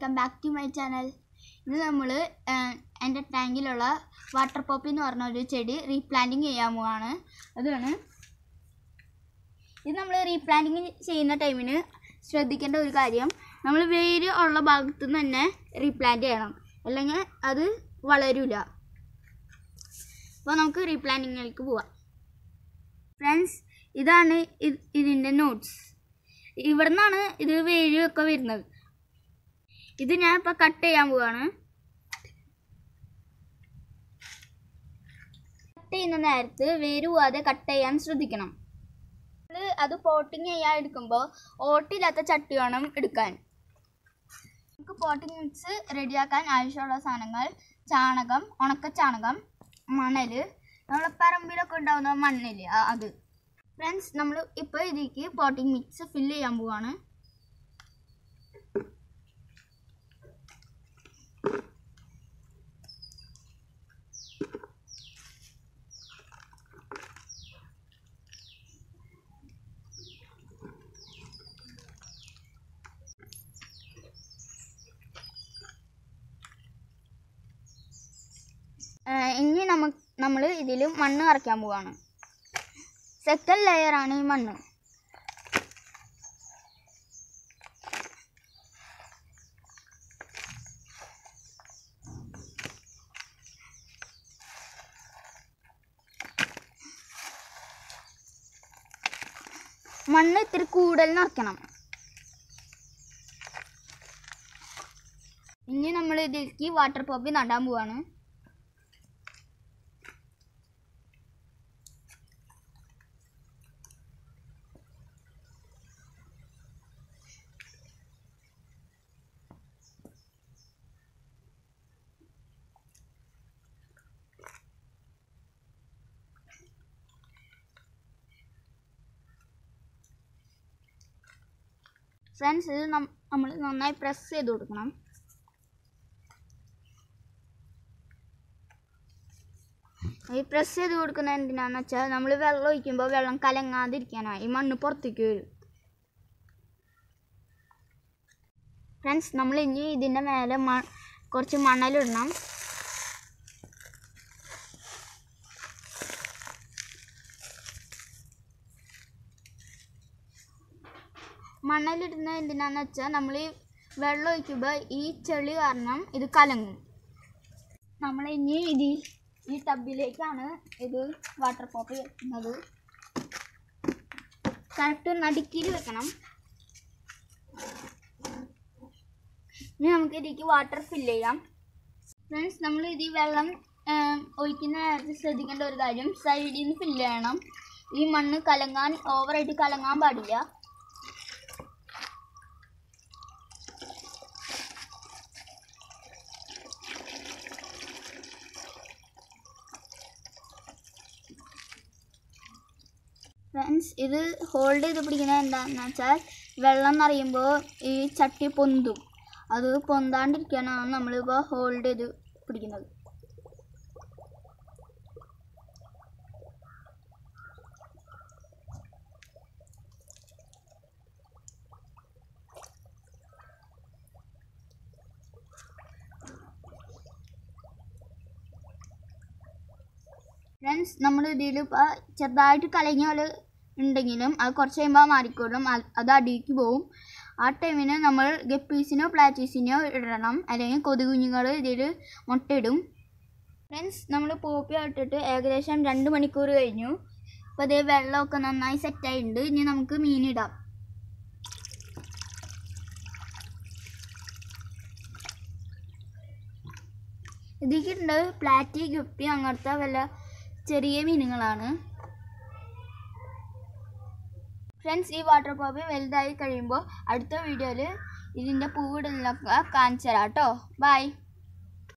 welcome back to my channel ഇന്ന് നമ്മൾ എൻ്റെ ടാങ്കിലുള്ള വാട്ടർ പോപ്പി എന്ന് പറഞ്ഞ ഒരു ചെടി റീപ്ലാന്റിങ് ചെയ്യാൻ പോവാണ് അതാണ് ഇത് നമ്മൾ റീപ്ലാന്റിങ് ചെയ്യുന്ന ടൈമിന് ശ്രദ്ധിക്കേണ്ട ഒരു കാര്യം നമ്മൾ വേര് ഉള്ള ഭാഗത്തു നിന്ന് തന്നെ റീപ്ലാന്റ് ചെയ്യണം അല്ലെങ്കിൽ അത് വളരില്ല അപ്പോൾ നമുക്ക് റീപ്ലാന്റിങ്ങിലേക്ക് പോവാം ഫ്രണ്ട്സ് ഇതാണ് ഇത് ഇതിൻ്റെ നോട്ട്സ് ഇവിടെ നിന്നാണ് ഇത് വേര് ഒക്കെ വരുന്നത് ഇത് ഞാൻ ഇപ്പോൾ കട്ട് ചെയ്യാൻ പോവാണ് കട്ട് ചെയ്യുന്ന നേരത്ത് വേര് പോവാതെ കട്ട് ചെയ്യാൻ ശ്രദ്ധിക്കണം നമ്മള് അത് പോട്ടിങ് ചെയ്യാൻ എടുക്കുമ്പോൾ ഓട്ടില്ലാത്ത ചട്ടി വേണം എടുക്കാൻ നമുക്ക് പോട്ടിങ് മിക്സ് റെഡിയാക്കാൻ ആവശ്യമുള്ള സാധനങ്ങൾ ചാണകം ഉണക്ക ചാണകം മണൽ നമ്മളെ പറമ്പിലൊക്കെ ഉണ്ടാകുന്ന മണ്ണില്ലേ ആ, അത് ഫ്രണ്ട്സ് നമ്മൾ ഇപ്പോൾ ഇതിലേക്ക് പോട്ടിങ് മിക്സ് ഫില്ല് ചെയ്യാൻ പോവാണ് ഏഹ് ഇനി നമുക്ക് നമ്മൾ ഇതിൽ മണ്ണ് നിറയ്ക്കാൻ പോവാണ് സെക്കൻഡ് ലെയറാണ് ഈ മണ്ണ് മണ്ണ് ഇത്തിരി കൂടുതൽ നിറയ്ക്കണം ഇനി നമ്മൾ ഇതിലേക്ക് വാട്ടർ പോപ്പി നടാൻ പോവാണ് ഫ്രണ്ട്സ് ഇത് നമ്മൾ നന്നായി പ്രസ് ചെയ്ത് കൊടുക്കണം ഈ പ്രസ് ചെയ്ത് കൊടുക്കുന്നത് എന്തിനാന്ന് വെച്ചാൽ നമ്മൾ വെള്ളം ഒഴിക്കുമ്പോൾ വെള്ളം കലങ്ങാതിരിക്കാനാണ് ഈ മണ്ണ് പുറത്തേക്ക് വരും ഫ്രണ്ട്സ് നമ്മൾ ഇനി ഇതിൻ്റെ മേലെ മ കുറച്ച് മണലിടണം മണലിടുന്നത് എന്തിനാന്ന് വെച്ചാൽ നമ്മൾ ഈ വെള്ളം ഒഴിക്കുമ്പോൾ ഈ ചെളി കാരണം ഇത് കലങ്ങും നമ്മൾ ഇനി ഇത് ഈ ടബിലേക്കാണ് ഇത് വാട്ടർ പോപ്പ് വെക്കുന്നത് കറക്റ്റ് നടുക്കിൽ വെക്കണം ഇനി നമുക്ക് ഇതിലേക്ക് വാട്ടർ ഫില്ല് ചെയ്യാം ഫ്രണ്ട്സ് നമ്മൾ ഇത് ഈ വെള്ളം ഏം, ഒഴിക്കുന്ന നേരത്ത് ശ്രദ്ധിക്കേണ്ട ഒരു കാര്യം സൈഡിൽ നിന്ന് ഫില്ല് ചെയ്യണം ഈ മണ്ണ് കലങ്ങാൻ ഓവറായിട്ട് കലങ്ങാൻ പാടില്ല ഫ്രണ്ട്സ് ഇത് ഹോൾഡ് ചെയ്ത് പിടിക്കുന്നത് എന്താണെന്ന് വെച്ചാൽ വെള്ളം നിറയുമ്പോൾ ഈ ചട്ടി പൊന്തും അത് പൊന്താണ്ടിരിക്കാനാണ് നമ്മളിപ്പോൾ ഹോൾഡ് ചെയ്ത് പിടിക്കുന്നത് ഫ്രണ്ട്സ് നമ്മൾ ഇതിൽ ഇപ്പോൾ ചെറുതായിട്ട് കലങ്ങിയ പോലെ ഉണ്ടെങ്കിലും അത് കുറച്ച് കഴിയുമ്പോൾ മാറിക്കോളും അത് അത് അടിയിലേക്ക് പോവും ആ ടൈമിന് നമ്മൾ ഗപ്പീസിനോ പ്ലാറ്റീസിനോ ഇടണം അല്ലെങ്കിൽ കൊതുകുഞ്ഞുങ്ങൾ ഇതിൽ മുട്ടയിടും ഫ്രണ്ട്സ് നമ്മൾ പോപ്പി ഇട്ടിട്ട് ഏകദേശം രണ്ട് മണിക്കൂർ കഴിഞ്ഞു അപ്പോൾ അതേ വെള്ളമൊക്കെ നന്നായി സെറ്റായിട്ടുണ്ട് ഇനി നമുക്ക് മീനിടാം ഇതിലേക്കുണ്ട് പ്ലാറ്റി ഗപ്പി അങ്ങനത്തെ വല്ല ചെറിയ മീനുകളാണ് ഫ്രണ്ട്സ് ഈ വാട്ടർ പോപ്പി വലുതായി കഴിയുമ്പോൾ അടുത്ത വീഡിയോയിൽ ഇതിൻ്റെ പൂവിടലൊക്കെ കാണിച്ചു തരാം കേട്ടോ ബൈ